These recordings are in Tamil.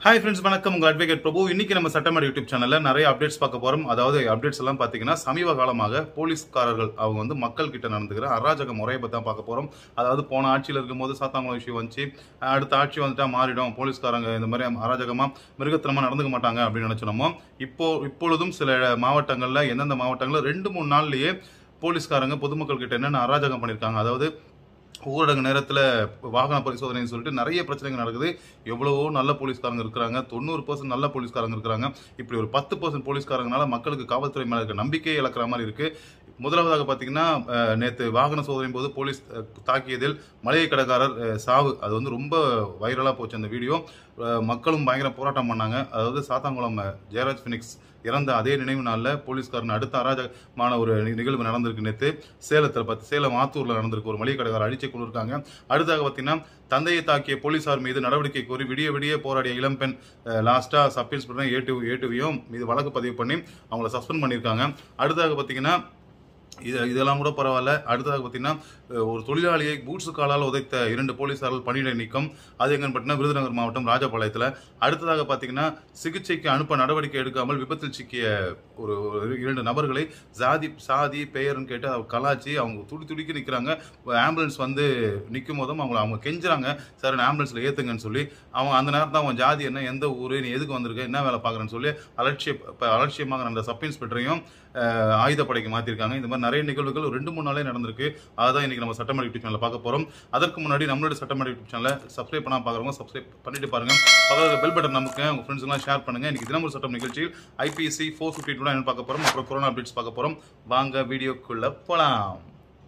ஹாய் ஃப்ரெண்ட்ஸ் வணக்கம் உங்கள் அட்வொகேட் பிரபு இன்னைக்கு நம்ம சட்டமன்ற யூடியூப் சேனல்ல நிறைய அப்டேட்ஸ் பார்க்க போறோம் அதாவது அப்டேட்ஸ் எல்லாம் பார்த்தீங்கன்னா சமீப காலமாக போலீஸ்காரர்கள் அவங்க வந்து மக்கள் கிட்ட நடந்துக்கிற அராஜக முறையை பற்றி தான் பார்க்க போறோம் அதாவது போன ஆட்சியில் இருக்கும்போது சாத்தாங்குளம் விஷயம் வந்துச்சு அடுத்த ஆட்சி வந்துட்டா மாறிடும் போலீஸ்காரங்க இந்த மாதிரி அராஜகமா மிருகத்தனமா நடந்துக்க மாட்டாங்க அப்படின்னு நினைச்சோமோ இப்போ இப்பொழுதும் சில மாவட்டங்கள்ல எந்தெந்த மாவட்டங்கள்ல ரெண்டு மூணு நாள்லயே போலீஸ்காரங்க பொதுமக்கள் கிட்ட என்னென்ன அராஜகம் பண்ணியிருக்காங்க அதாவது ஊரடங்கு நேரத்தில் வாகன பரிசோதனைன்னு சொல்லிட்டு நிறைய பிரச்சனைகள் நடக்குது எவ்வளவோ நல்ல போலீஸ்காரங்க இருக்கிறாங்க தொண்ணூறு பர்சன்ட் நல்ல போலீஸ்காரங்க இருக்கிறாங்க இப்படி ஒரு பத்து பர்சன்ட் போலீஸ்காரங்கனால மக்களுக்கு காவல்துறை மேலே இருக்க நம்பிக்கையே இழக்கிற மாதிரி இருக்கு முதலாவதாக பார்த்தீங்கன்னா நேற்று வாகன சோதனை போது போலீஸ் அஹ், தாக்கியதில் மளிகை கடைக்காரர் அஹ், சாவு அது வந்து ரொம்ப வைரலாக போச்சு அந்த வீடியோ அஹ், மக்களும் பயங்கர போராட்டம் பண்ணாங்க அதாவது சாத்தாங்குளம் அஹ், ஜெயராஜ் ஃபினிக்ஸ் இறந்த அதே நினைவு நாளில் போலீஸ்காரன் அடுத்த அராஜகமான ஒரு நி- நிகழ்வு நடந்திருக்கு நேற்று சேலத்தில் பார்த்து சேலம் ஆத்தூரில் நடந்திருக்கு ஒரு மளிகை கடைக்காரர் அடிச்சு கொண்டிருக்காங்க அடுத்தாக பார்த்தீங்கன்னா தந்தையை தாக்கிய போலீசார் மீது நடவடிக்கை கோரி விடிய விடிய போராடிய இளம்பெண் லாஸ்ட்டாக சப் இன்ஸ்பெக்டர் ஏட்டு ஏட்டுவியும் மீது வழக்கு பதிவு பண்ணி அவங்கள சஸ்பெண்ட் பண்ணியிருக்காங்க அடுத்தாக பார்த்தீங்கன்னா இது இதெல்லாம் கூட பரவாயில்ல அடுத்ததாக பார்த்தீங்கன்னா அஹ், ஒரு தொழிலாளியை பூட்ஸு காலால் உதைத்த இரண்டு போலீசார்கள் பணியிடை நீக்கம் அது எங்கன்னு பார்த்தீங்கன்னா விருதுநகர் மாவட்டம் ராஜபாளையத்தில் அடுத்ததாக பார்த்தீங்கன்னா சிகிச்சைக்கு அனுப்ப நடவடிக்கை எடுக்காமல் விபத்தில் சிக்கிய ஒரு ஒரு இரண்டு நபர்களை ஜாதி சாதி பெயர்னு கேட்டு அவங்க கலாச்சி அவங்க துடி துடிக்க நிற்கிறாங்க ஆம்புலன்ஸ் வந்து நிற்கும் போதும் அவங்கள அவங்க கெஞ்சுறாங்க சார் ஆம்புலன்ஸில் ஏற்றுங்கன்னு சொல்லி அவங்க அந்த நேரத்தில் அவன் ஜாதி என்ன எந்த ஊர் நீ எதுக்கு வந்திருக்க என்ன வேலை பார்க்குறேன்னு சொல்லி அலட்சிய இப்ப அலட்சியமாக அந்த சப் இன்ஸ்பெக்டரையும் அஹ், ஆயுதப்படைக்கு மாற்றிருக்காங்க இந்த மாதிரி நிறைய நிகழ்வுகள் ஒரு ரெண்டு மூணு நாளே நடந்திருக்கு அதான் இன்னைக்கு நம்ம சட்டமன்ற யூடியூப் சேனலில் பார்க்க போகிறோம் அதற்கு முன்னாடி நம்மளோட சட்டமன்ற யூடியூப் சேனலை சப்ஸ்கிரைப் பண்ணால் பார்க்குறவங்க சப்ஸ்கிரைப் பண்ணிட்டு பாருங்க பக்கத்தில் பெல் பட்டன் நமக்கு உங்கள் ஃப்ரெண்ட்ஸ்லாம் ஷேர் பண்ணுங்க இன்னைக்கு தினமும் சட்டம் நிகழ்ச்சியில் ஐபிசி ஃபோர் ஃபிஃப்டி டூ என்ன பார்க்க போகிறோம் அப்புறம் கொரோனா அப்டேட்ஸ் பார்க்க போகிறோம் வாங்க வீடியோக்குள்ள போகலாம்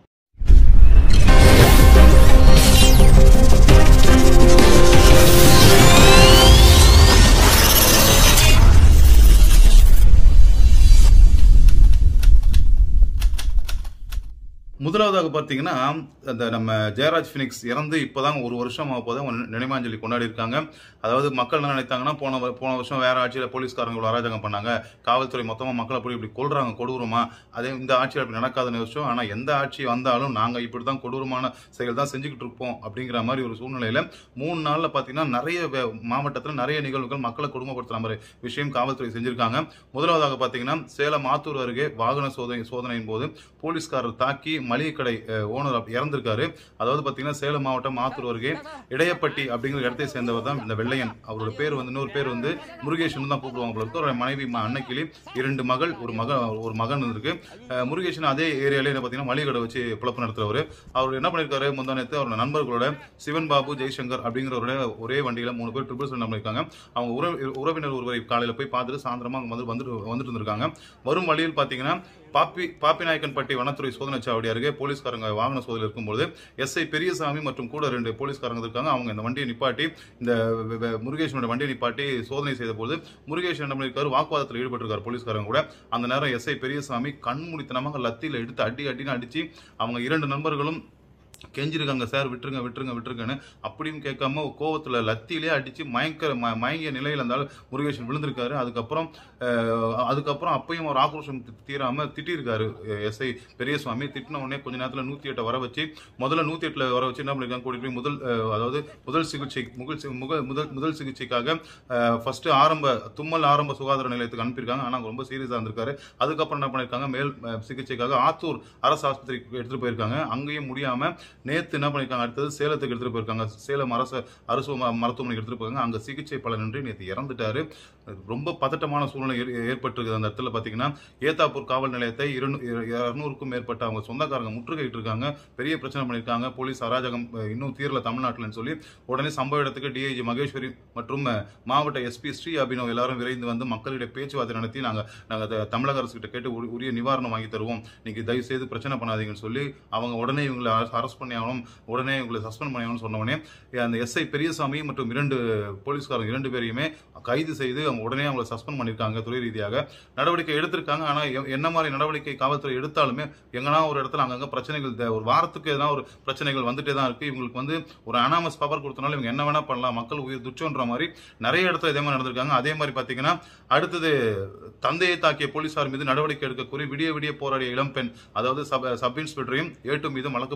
முதலாவதாக பார்த்தீங்கன்னா அந்த நம்ம ஜெயராஜ் ஃபினிக்ஸ் இறந்து இப்போதான் ஒரு வருஷம் ஆக போது அவங்க நினைவாஞ்சலி கொண்டாடி இருக்காங்க அதாவது மக்கள் என்ன நினைத்தாங்கன்னா போன வ- போன வருஷம் வேற ஆட்சியில் போலீஸ்காரங்க இவ்வளவு அராஜகம் பண்ணாங்க காவல்துறை மொத்தமாக மக்களை அப்படி இப்படி கொள்றாங்க கொடூரமா அதே இந்த ஆட்சியில் அப்படி நடக்காதுன்னு யோசிச்சோம் ஆனால் எந்த ஆட்சி வந்தாலும் நாங்கள் இப்படி தான் கொடூரமான செயல் தான் செஞ்சுக்கிட்டு இருப்போம் அப்படிங்கிற மாதிரி ஒரு சூழ்நிலையில மூணு நாளில் பார்த்தீங்கன்னா நிறைய வே- மாவட்டத்தில் நிறைய நிகழ்வுகள் மக்களை கொடுமைப்படுத்துற மாதிரி விஷயம் காவல்துறை செஞ்சிருக்காங்க முதலாவதாக பார்த்தீங்கன்னா சேலம் ஆத்தூர் அருகே வாகன சோதனை சோதனையின் போது போலீஸ்காரர் தாக்கி மளிகை கடை அஹ், ஓனர் அப்ப இறந்திருக்காரு அதாவது பார்த்தீங்கன்னா சேலம் மாவட்டம் ஆத்தூர் அருகே இடையப்பட்டி அப்படிங்கிற இடத்தை சேர்ந்தவர் தான் இந்த வெள்ளையன் அவரோட பேர் வந்து இன்னொரு பேர் வந்து முருகேசன் தான் கூப்பிடுவாங்க போல இருக்கு அவரோட மனைவி ம- அன்னைக்கிளி இரண்டு மகள் ஒரு மகன் ஒரு மகன் இருக்கு அஹ், முருகேசன் அதே ஏரியாலே என்ன பார்த்தீங்கன்னா மளிகை கடை வச்சு பிழப்பு நடத்துறவர் அவர் என்ன பண்ணியிருக்காரு முந்தானத்து அவரோட நண்பர்களோட சிவன் பாபு ஜெய்சங்கர் அப்படிங்கிறவரோட ஒரே வண்டியில மூணு பேர் ட்ரிபிள் செவன் பண்ணியிருக்காங்க அவங்க உறவு உறவினர் ஒருவரை காலையில போய் பார்த்துட்டு சாயந்தரமா அவங்க வந்து வந்துட்டு வந்துட்டு இருந்திருக்காங்க வரும் வழியில் பார்த்தீங்கன்னா பாப்பி பாப்பிநாயக்கன்பட்டி வனத்துறை சோதனை சாவடி அருகே போலீஸ்காரங்க வாகன சோதனை இருக்கும்போது எஸ்ஐ பெரியசாமி மற்றும் கூட ரெண்டு போலீஸ்காரங்க இருக்காங்க அவங்க இந்த வண்டியை நிப்பாட்டி இந்த வெ- வெ- முருகேசனோட வண்டியை நிப்பாட்டி சோதனை செய்த போது முருகேசன் என்ன பண்ணியிருக்காரு வாக்குவாதத்தில் ஈடுபட்டிருக்காரு போலீஸ்காரங்க கூட அந்த நேரம் எஸ்ஐ பெரியசாமி கண்மூடித்தனமாக லத்தியில எடுத்து அடி அடின்னு அடிச்சு அவங்க இரண்டு நண்பர்களும் கெஞ்சிருக்காங்க சார் விட்டுருங்க விட்டுருங்க விட்டுருங்கன்னு அப்படின்னு கேட்காம கோவத்துல லத்தியிலே அடிச்சு மயக்க ம- மயங்கிய நிலையில இருந்தாலும் முருகேசன் விழுந்திருக்காரு அதுக்கப்புறம் அஹ், அதுக்கப்புறம் அப்பயும் ஒரு ஆக்ரோஷம் தி- தீராம திட்டிருக்காரு எஸ்ஐ பெரியசுவாமி திட்டின உடனே கொஞ்ச நேரத்துல நூத்தி எட்டை வர வச்சு முதல்ல நூத்தி எட்டுல வர வச்சு என்ன பண்ணிருக்காங்க கூட்டிட்டு போய் முதல் அஹ், அதாவது முதல் சிகிச்சை முகல் சி- முக முதல் முதல் சிகிச்சைக்காக ஃபர்ஸ்ட் ஆரம்ப தும்மல் ஆரம்ப சுகாதார நிலையத்துக்கு அனுப்பியிருக்காங்க ஆனா அவங்க ரொம்ப சீரியஸா இருந்திருக்காரு அதுக்கப்புறம் என்ன பண்ணிருக்காங்க மேல் அஹ், சிகிச்சைக்காக ஆத்தூர் அரசு ஆஸ்பத்திரிக்கு எடுத்துட்டு போயிருக்காங்க அங்கேயும் முடியாம நேத்து என்ன பண்ணிருக்காங்க அடுத்தது சேலத்துக்கு எடுத்துட்டு போயிருக்காங்க சேலம் அரசு அரசு ம- மருத்துவமனைக்கு எடுத்துட்டு போயிருக்காங்க அங்க சிகிச்சை பலனின்றி நேத்து இறந்துட்டாரு ரொம்ப பதட்டமான சூழ்நிலை ஏற்- ஏற்பட்டிருக்குது அந்த இடத்துல பாத்தீங்கன்னா ஏத்தாப்பூர் காவல் நிலையத்தை இருநூறுக்கும் மேற்பட்ட அவங்க சொந்தக்காரங்க முற்றுகையிட்டு இருக்காங்க பெரிய பிரச்சனை பண்ணிருக்காங்க போலீஸ் அராஜகம் அஹ், இன்னும் தீரல தமிழ்நாட்டில்னு சொல்லி உடனே சம்பவ இடத்துக்கு டிஐஜி மகேஸ்வரி மற்றும் அஹ், மாவட்ட எஸ்பி ஸ்ரீ அபினவ் எல்லாரும் விரைந்து வந்து மக்களிடையே பேச்சுவார்த்தை நடத்தி நாங்க நாங்க த- தமிழக அரசு கிட்ட கேட்டு உரி- உரிய நிவாரணம் வாங்கி தருவோம் நீங்க தயவு செய்து பிரச்சனை பண்ணாதீங்கன்னு சொல்லி அவங்க உடனே இவங்களை அரெஸ்ட் பண்ணி ஆகணும் உடனே இவங்களை சஸ்பெண்ட் பண்ணி ஆகணும்னு சொன்ன உடனே அந்த எஸ்ஐ பெரியசாமி மற்றும் இரண்டு போலீஸ்காரங்க இரண்டு பேரையுமே கைது செய்து அவங்க உடனே அவங்களை சஸ்பெண்ட் பண்ணியிருக்காங்க துறை ரீதியாக நடவடிக்கை எடுத்திருக்காங்க ஆனா எ- என்ன மாதிரி நடவடிக்கை காவல்துறை எடுத்தாலுமே எங்கன்னா ஒரு இடத்துல அங்கங்க பிரச்சனைகள் தே- ஒரு வாரத்துக்கு எதனா ஒரு பிரச்சனைகள் வந்துட்டே தான் இருக்கு இவங்களுக்கு வந்து ஒரு அனாமஸ் பவர் கொடுத்தனால இவங்க என்ன வேணா பண்ணலாம் மக்கள் உயிர் துச்சோன்ற மாதிரி நிறைய இடத்துல இதே மாதிரி நடந்திருக்காங்க அதே மாதிரி பாத்தீங்கன்னா அடுத்தது தந்தையை தாக்கிய போலீசார் மீது நடவடிக்கை எடுக்க கோரி விடிய விடிய போராடிய இளம்பெண் அதாவது சப் சப் இன்ஸ்பெக்டரையும் ஏட்டு மீதும் வழக்கு போட்டிருக்காங்களாம்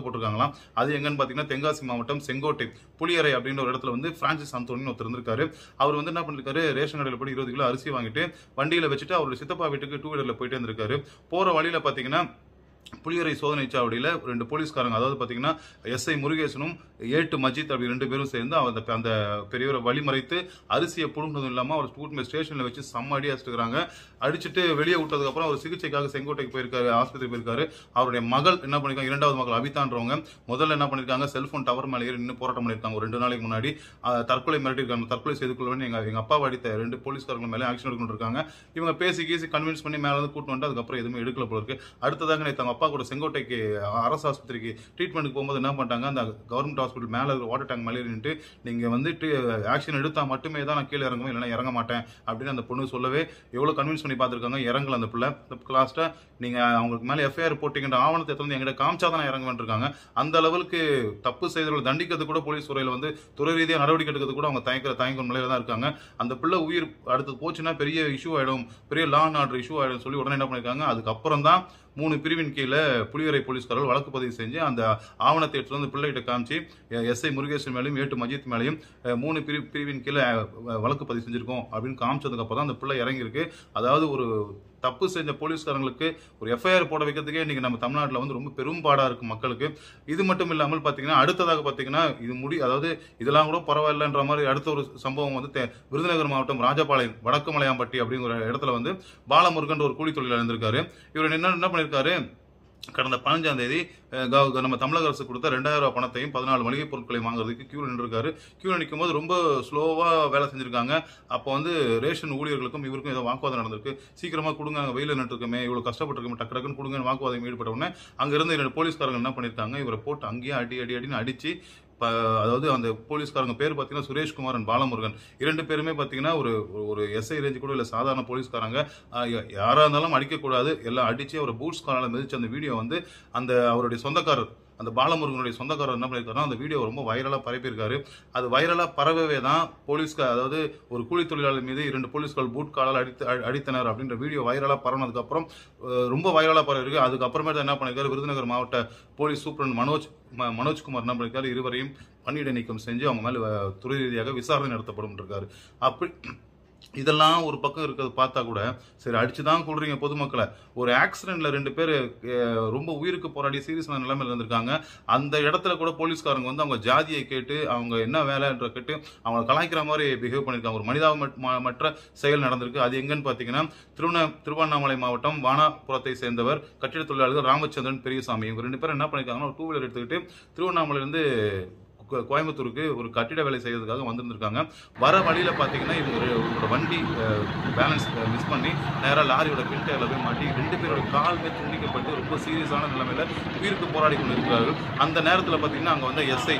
தான் அது எங்கன்னு பாத்தீங்கன்னா தென்காசி மாவட்டம் செங்கோட்டை புளியரை அப்படின்ற ஒரு இடத்துல வந்து பிரான்சிஸ் அந்தோனின்னு ஒருத்தர் இருந்திருக்காரு அவர் வந்து என்ன பண்ணிருக்காரு ரேஷன் கடையில் போய் இருபது கிலோ அரிசி வாங்கிட்டு வண்டியில வச்சுட்டு அவருடைய சித்தப்பா வீட்டுக்கு டூ வீலர்ல போயிட்டு இருந்திருக்காரு போற வழியில பாத்தீங்கன்னா புளியரை சோதனை சாவடியில் ரெண்டு போலீஸ்காரங்க அதாவது பார்த்தீங்கன்னா எஸ்ஐ முருகேசனும் ஏட்டு மஜித் அப்படி ரெண்டு பேரும் சேர்ந்து அந்த அந்த பெரியவரை வழிமறைத்து அரிசியை புடுங்கினதும் இல்லாமல் அவர் கூட்டு ஸ்டேஷனில் வச்சு செம்ம அடி அடிச்சிருக்காங்க அடிச்சுட்டு வெளியே விட்டதுக்கப்புறம் அவர் சிகிச்சைக்காக செங்கோட்டைக்கு போயிருக்காரு ஆஸ்பத்திரி போயிருக்காரு அவருடைய மகள் என்ன பண்ணிருக்காங்க இரண்டாவது மகள் அபிதான்றவங்க முதல்ல என்ன பண்ணிருக்காங்க செல்போன் டவர் மேலே ஏறி நின்று போராட்டம் பண்ணிருக்காங்க ஒரு ரெண்டு நாளைக்கு முன்னாடி அஹ், தற்கொலை மிரட்டிருக்காங்க தற்கொலை செய்து கொள்வேன் எங்க எங்க அப்பாவை அடித்த ரெண்டு போலீஸ்காரங்க மேலே ஆக்ஷன் எடுக்கணும் இருக்காங்க இவங்க பேசி கீசி கன்வின்ஸ் பண்ணி மேல வந்து கூட்டு வந்து அதுக்கப்புறம் எதுவுமே எடுக்கல போல இருக்கு அடுத்ததாக நேற்று அவங்க அப்பா கூட செங்கோட்டைக்கு அரசு ஆஸ்பத்திரிக்கு ட்ரீட்மெண்ட்டுக்கு போகும்போது என்ன பண்ணிட்டாங்க அந்த கவர்மெண்ட் ஹாஸ்பிட்டல் மேலே இருக்கிற வாட்டர் டேங்க் மேலே நின்றுட்டு நீங்க வந்து ஆக்ஷன் எடுத்தா மட்டுமே தான் நான் கீழே இறங்குவேன் இல்லைன்னா இறங்க மாட்டேன் அப்படின்னு அந்த பொண்ணு சொல்லவே எவ்வளவு கன்வின்ஸ் பண்ணி பார்த்திருக்காங்க இறங்கல அந்த பிள்ளை லாஸ்ட்டா நீங்க அவங்களுக்கு மேல எஃப்ஐஆர் போட்டீங்கன்ற ஆவணத்தை எடுத்து வந்து எங்கிட்ட காமிச்சா தான் இறங்குவேன் இருக்காங்க அந்த அளவுக்கு தப்பு செய்தவர்களை தண்டிக்கிறது கூட போலீஸ் துறையில வந்து துறை ரீதியாக நடவடிக்கை எடுக்கிறது கூட அவங்க தயக்கிற தயங்கும் நிலையில தான் இருக்காங்க அந்த பிள்ளை உயிர் அடுத்து போச்சுன்னா பெரிய இஷ்யூ ஆயிடும் பெரிய லா அண்ட் ஆர்டர் இஷ்யூ ஆயிடும் சொல்லி உடனே என்ன பண்ணிருக்காங்க அதுக்கப்புறம் தான் மூணு பிரிவின் கீழே புலிவரை போலீஸ்காரர்கள் வழக்கு பதிவு செஞ்சு அந்த ஆவணத்தை எடுத்து வந்து பிள்ளைகிட்ட காமிச்சு எஸ்ஐ முருகேசன் மேலேயும் ஏட்டு மஜித் மேலேயும் அஹ், மூணு பிரி பிரிவின் கீழே அஹ், வழக்கு பதிவு செஞ்சிருக்கோம் அப்படின்னு காமிச்சதுக்கு அப்புறம் தான் அந்த பிள்ளை இறங்கியிருக்கு அதாவது ஒரு தப்பு செஞ்ச போலீஸ்காரங்களுக்கு ஒரு எஃப்ஐஆர் போட வைக்கிறதுக்கே இன்னைக்கு நம்ம தமிழ்நாட்டில் வந்து ரொம்ப பெரும்பாடா இருக்கு மக்களுக்கு இது மட்டும் இல்லாமல் பார்த்தீங்கன்னா அடுத்ததாக பார்த்தீங்கன்னா இது முடி அதாவது இதெல்லாம் கூட பரவாயில்லன்ற மாதிரி அடுத்த ஒரு சம்பவம் வந்து தே- விருதுநகர் மாவட்டம் ராஜபாளையம் வடக்கு மலையாம்பட்டி அப்படிங்கிற இடத்துல வந்து பாலமுருகன் ஒரு கூலி தொழிலாளர் இருந்திருக்காரு இவர் என்ன என்ன பண்ணியிருக்காரு கடந்த பதினஞ்சாம் தேதி அஹ், கவ- நம்ம தமிழக அரசு கொடுத்த ரெண்டாயிரம் ரூபாய் பணத்தையும் பதினாலு மளிகை பொருட்களையும் வாங்குறதுக்கு கியூ நின்றுருக்காரு கியூ நிற்கும் போது ரொம்ப ஸ்லோவா வேலை செஞ்சிருக்காங்க அப்போ வந்து ரேஷன் ஊழியர்களுக்கும் இவருக்கும் ஏதோ வாக்குவாதம் நடந்திருக்கு சீக்கிரமா கொடுங்க அங்க வெயில நின்றுருக்கோமே இவ்வளவு கஷ்டப்பட்டிருக்கோமே டக்கு டக்குன்னு கொடுங்கன்னு வாக்குவாதம் ஈடுபட்ட உடனே அங்க இருந்து இரண்டு போலீஸ்காரங்க என்ன பண்ணிருக்காங்க இவரை போட்டு அங்கேயே அடி அடி அடின்னு அடிச்சு ப- அதாவது அந்த போலீஸ்காரங்க பேர் பார்த்தீங்கன்னா சுரேஷ்குமார் and பாலமுருகன் இரண்டு பேருமே பார்த்தீங்கன்னா ஒரு ஒரு எஸ்ஐ ரேஞ்சு கூட இல்லை சாதாரண போலீஸ்காரங்க ஆஹ் யா- யாரா இருந்தாலும் அடிக்கக்கூடாது எல்லாம் அடிச்சு அவரை பூட்ஸ் காலால மிதிச்சு அந்த வீடியோ வந்து அந்த அவருடைய சொந்தக்காரர் அந்த பாலமுருகனுடைய சொந்தக்காரர் என்ன பண்ணியிருக்காருன்னா அந்த வீடியோ ரொம்ப வைரலா பரப்பியிருக்காரு அது வைரலா பரவவே தான் போலீஸ்கார் அதாவது ஒரு கூலி தொழிலாளர் மீது இரண்டு போலீஸ்கார் பூட் காலால் அடித்து அ- அடித்தனர் அப்படின்ற வீடியோ வைரலா பரவனதுக்கு அப்புறம் அஹ், ரொம்ப வைரலா பரவி இருக்கு அதுக்கப்புறமேட்டு என்ன பண்ணிருக்காரு விருதுநகர் மாவட்ட போலீஸ் சூப்பரண்ட் மனோஜ் ம- மனோஜ்குமார் என்ன பண்ணிருக்காரு இருவரையும் பணியிட நீக்கம் செஞ்சு அவங்க மேல அஹ், துறை ரீதியாக விசாரணை நடத்தப்படும் இருக்காரு அப்படி இதெல்லாம் ஒரு பக்கம் இருக்கிறது பார்த்தா கூட சரி அடிச்சுதான் கொள்றீங்க பொதுமக்களை ஒரு ஆக்சிடென்ட்ல ரெண்டு பேர் அஹ், ரொம்ப உயிருக்கு போராடி சீரியஸான நிலைமையில இருந்திருக்காங்க அந்த இடத்துல கூட போலீஸ்காரங்க வந்து அவங்க ஜாதியை கேட்டு அவங்க என்ன வேலைன்ற கேட்டு அவங்க கலாய்க்கிற மாதிரி பிஹேவ் பண்ணிருக்காங்க ஒரு மனிதாபமற்ற செயல் நடந்திருக்கு அது எங்கன்னு பாத்தீங்கன்னா திருவண்ணா திருவண்ணாமலை மாவட்டம் வானாபுரத்தை சேர்ந்தவர் கட்டிட தொழிலாளர்கள் ராமச்சந்திரன் பெரியசாமி இவங்க ரெண்டு பேரும் என்ன பண்ணிருக்காங்கன்னா ஒரு டூ வீலர் எடுத்துக்கிட்டு திருவண்ணாமலையில இருந்து கோ- கோயம்புத்தூருக்கு ஒரு கட்டிட வேலை செய்யறதுக்காக வந்திருந்திருக்காங்க வர வழியில பாத்தீங்கன்னா இவங்க ஒரு- இவங்களோட வண்டி பேலன்ஸ் மிஸ் பண்ணி நேரா லாரியோட பின் டயர்ல போய் மாட்டி ரெண்டு பேரோட கால்மே துண்டிக்கப்பட்டு ரொம்ப சீரியஸான நிலைமையில உயிருக்கு போராடி கொண்டிருக்கிறார்கள் அந்த நேரத்துல பாத்தீங்கன்னா அங்க வந்து எஸ்ஐ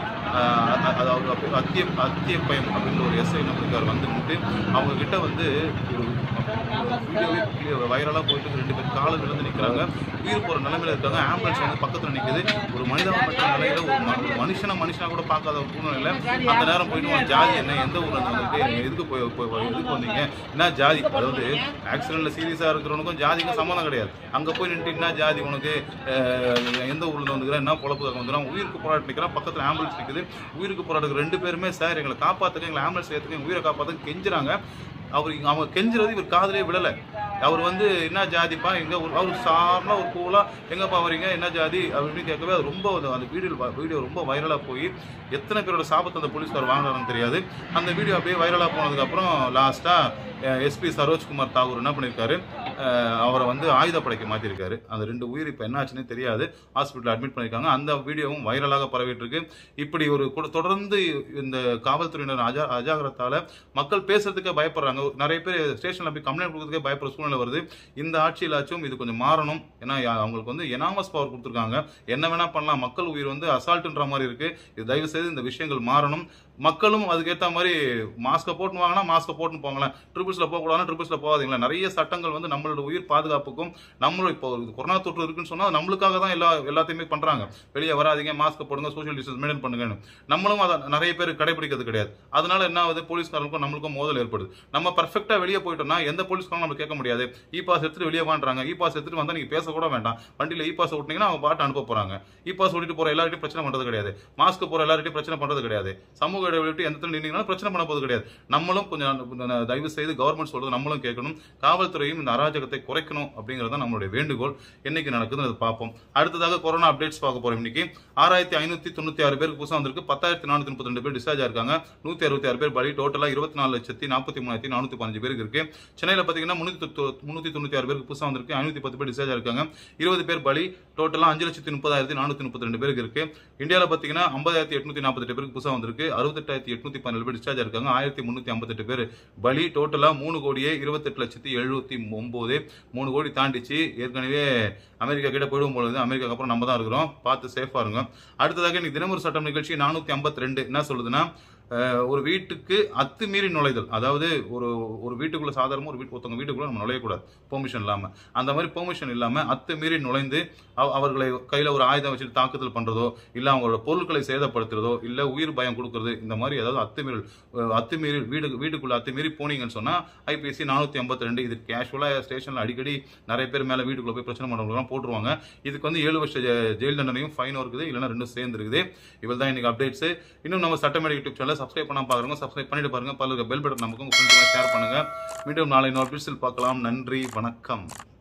அதாவது அத்திய அத்தியப்பயம் அப்படின்ற ஒரு எஸ்ஐ என்ன பண்ணிருக்காரு வந்து நின்று அவங்க கிட்ட வந்து ஒரு வீடியோவே வைரலா போயிட்டு ரெண்டு பேர் காலம் இழந்து நிக்கிறாங்க உயிர் போற நிலைமையில இருக்காங்க ஆம்புலன்ஸ் வந்து பக்கத்துல நிக்குது ஒரு மனிதாபமற்ற நிலையில ஒரு ம- ஒரு மனுஷனா மனுஷனா கூட பார்க்காத ஒரு சூழ்நிலையில அந்த நேரம் போயிட்டு உன் ஜாதி என்ன எந்த ஊர்ல இருந்து வந்துட்டு நீங்க எதுக்கு போய் போய் போய் எதுக்கு வந்தீங்க என்ன ஜாதி அதாவது ஆக்சிடென்ட்ல சீரியஸா இருக்கிறவனுக்கும் ஜாதிக்கும் சம்மந்தம் கிடையாது அங்க போய் நின்று என்ன ஜாதி உனக்கு அஹ், எந்த ஊர்ல இருந்து வந்துக்கிற என்ன பொழப்புக்காக வந்துக்கிறான் உயிருக்கு போராட்டி நிக்கிறான் பக்கத்துல ஆம்புலன்ஸ் நிக்குது உயிருக்கு போராடுற ரெண்டு பேருமே சார் எங்களை காப்பாத்துங்க எங்களை ஆம்புலன்ஸ் ஏத்துங்க எங்க உயிரை காப்பாத்துங்க கெஞ்சுறாங்க அவர் இங்க- அவங்க கெஞ்சுறது இவர் காதுலயே விடல அவர் வந்து என்ன ஜாதிப்பா எங்க ஊர் அவர் சார்னா ஒரு கூலா எங்கப்பா வரீங்க என்ன ஜாதி அப்படின்னு கேட்கவே அது ரொம்ப அது- அந்த வீடியோ வீடியோ ரொம்ப வைரலா போய் எத்தனை பேரோட சாபத்தை அந்த போலீஸ்கார் வாங்கினாருன்னு தெரியாது அந்த வீடியோ அப்படியே வைரலா போனதுக்கு அப்புறம் லாஸ்டா எஸ்பி சரோஜ்குமார் தாகூர் என்ன பண்ணிருக்காரு அஹ், அவரை வந்து ஆயுதப்படைக்கு மாத்திருக்காரு அந்த ரெண்டு உயிர் இப்ப என்ன ஆச்சுன்னு தெரியாது ஹாஸ்பிட்டல் அட்மிட் பண்ணிருக்காங்க அந்த வீடியோவும் வைரலாக பரவிட்டு இருக்கு இப்படி ஒரு கொ- தொடர்ந்து இந்த காவல்துறையினர் அஜா அஜாகிரத்தால மக்கள் பேசுறதுக்கே பயப்படுறாங்க நிறைய பேர் ஸ்டேஷன்ல போய் கம்ப்ளைண்ட் கொடுக்கறதுக்கே பயப்படுற சூழ்நிலை வருது இந்த ஆட்சியிலாச்சும் இது கொஞ்சம் மாறணும் ஏன்னா யா- அவங்களுக்கு வந்து எனாமஸ் பவர் கொடுத்துருக்காங்க என்ன வேணா பண்ணலாம் மக்கள் உயிர் வந்து அசால்ட்ன்ற மாதிரி இருக்கு இது தயவு செய்து இந்த விஷயங்கள் மாறணும் மக்களும் அதுக்கேற்ற மாதிரி மாஸ்கை போட்டுன்னு வாங்கினா மாஸ்கை போட்டுன்னு போங்களேன் ட்ரிபிள்ஸ்ல போக கூடாதுன்னா ட்ரிபிள்ஸ்ல போகாதீங்களா நிறைய சட்டங்கள் வந்து நம்மள நம்மளோட உயிர் பாதுகாப்புக்கும் நம்மளும் இப்போ ஒரு கொரோனா தொற்று இருக்குன்னு சொன்னா அது நம்மளுக்காக தான் எல்லா எல்லாத்தையுமே பண்றாங்க வெளியே வராதீங்க மாஸ்க் போடுங்க சோஷியல் டிஸ்டன்ஸ் மெயின்டைன் பண்ணுங்கன்னு நம்மளும் அதை நிறைய பேர் கடைபிடிக்கிறது கிடையாது அதனால என்ன ஆகுது போலீஸ்காரங்களுக்கும் நம்மளுக்கும் மோதல் ஏற்படுது நம்ம பர்ஃபெக்டா வெளியே போயிட்டோம்னா எந்த போலீஸ்காரும் நம்ம கேட்க முடியாது இ பாஸ் எடுத்துட்டு வெளியே வாங்குறாங்க இ பாஸ் எடுத்துட்டு வந்தா நீங்க பேச கூட வேண்டாம் வண்டியில இ பாஸ் ஓட்டினீங்கன்னா அவங்க பாட்டு அனுப்ப போறாங்க இ பாஸ் ஓட்டிட்டு போற எல்லார்ட்டையும் பிரச்சனை பண்றது கிடையாது மாஸ்க் போற எல்லார்ட்டையும் பிரச்சனை பண்றது கிடையாது சமூக இடைவெளி விட்டு எந்த இடத்துல நின்னீங்கன்னா பிரச்சனை பண்ண போது கிடையாது நம்மளும் கொஞ்சம் கொஞ்சம் தயவு செய்து கவர்மெண்ட் சொல்றது நம்மளும் கேட்கணும் காவல்துறையும் இந்த அராஜகத்தை குறைக்கணும் அப்படிங்கிறது தான் நம்மளுடைய வேண்டுகோள் என்னைக்கு நடக்குதுன்னு அதை பார்ப்போம் அடுத்ததாக கொரோனா அப்டேட்ஸ் பார்க்க போறோம் இன்னைக்கு ஆறாயிரத்தி ஐநூத்தி தொண்ணூத்தி ஆறு பேருக்கு புதுசாக வந்திருக்கு பத்தாயிரத்தி நானூத்தி முப்பத்தி ரெண்டு பேர் டிஸ்சார்ஜ் இருக்காங்க நூத்தி அறுபத்தி ஆறு பேர் பலி டோட்டலா இருபத்தி நாலு லட்சத்தி நாற்பத்தி மூணாயிரத்தி நானூத்தி பதினஞ்சு பேருக்கு இருக்கு சென்னையில பாத்தீங்கன்னா முன்னூத்தி முன்னூத்தி தொண்ணூத்தி ஆறு பேருக்கு புதுசாக வந்திருக்கு ஐநூத்தி பத்து பேர் டிஸ்சார்ஜ் இருக்காங்க இருபது பேர் பலி டோட்டலா அஞ்சு லட்சத்தி முப்பதாயிரத்தி நானூத்தி முப்பத்தி ரெண்டு பேருக்கு இருக்கு இந்தியாவில் பாத்தீங்கன்னா ஐம்பதாயிரத்தி எட்நூத்தி நாற்பத்தெட்டு பேருக்கு புதுசாக வந்திருக்கு அறுபத்தெட்டாயிரத்தி எட்நூத்தி பதினேழு பேர் டிஸ்சார்ஜ் இருக்காங்க ஆயிரத்தி முன்னூத்தி ஐம்பத்தெட்டு பேர் பலி டோட்டலா மூணு கோடியே இருபத்தெட்டு லட்சத்தி எழுபத்தி ஒன்பது மூணு கோடி தாண்டிச்சு ஏற்கனவே அமெரிக்கா கிட்ட போயிடும் பொழுது அமெரிக்காக்கு அப்புறம் நம்ம தான் இருக்கிறோம் பார்த்து சேஃபா இருங்க அடுத்ததாக இன்னைக்கு தினமொரு சட்டம் நிகழ்ச்சி நானூத்தி ஐம்பத்தி ரெண்டு என்ன சொல்லுதுன்னா அஹ், ஒரு வீட்டுக்கு அத்துமீறி நுழைதல் அதாவது ஒரு ஒரு வீட்டுக்குள்ள சாதாரண ஒரு வீட்டு ஒருத்தவங்க வீட்டுக்குள்ள நம்ம நுழையக்கூடாது பெர்மிஷன் இல்லாம அந்த மாதிரி பெர்மிஷன் இல்லாம அத்துமீறி நுழைந்து அவ- அவர்களை கையில ஒரு ஆயுதம் வச்சுட்டு தாக்குதல் பண்றதோ இல்ல அவங்களோட பொருட்களை சேதப்படுத்துறதோ இல்ல உயிர் பயம் கொடுக்கறது இந்த மாதிரி ஏதாவது அத்துமீறல் அஹ், அத்துமீறி வீடு வீட்டுக்குள்ள அத்துமீறி போனீங்கன்னு சொன்னா ஐபிஎஸ்சி நானூத்தி ஐம்பத்தி ரெண்டு இது கேஷுவலா ஸ்டேஷன்ல அடிக்கடி நிறைய பேர் மேல வீட்டுக்குள்ள போய் பிரச்சனை பண்றவங்க போட்டுருவாங்க இதுக்கு வந்து ஏழு வருஷ ஜெ- ஜெயில் தண்டனையும் ஃபைனும் இருக்குது இல்லைன்னா ரெண்டும் சேர்ந்து இருக்குது இவள் தான் இன்னைக்கு அப்டேட்ஸ் இன்னும் நம்ம சட்டமேடை யூடியூப் சேனல் சப்ஸ்கிரைப் பண்ணாம பாக்குறவங்க சப்ஸ்கிரைப் பண்ணிட்டு பாருங்க பல்லுக்கு பெல் பட்டன் நமக்கு உங்க ஃப்ரெண்ட்ஸ்லாம் ஷேர் பண்ணுங்க மீண்டும் நாளை இன்னொரு பிடிச்சில் பார்க்கலாம் நன்றி வணக்கம்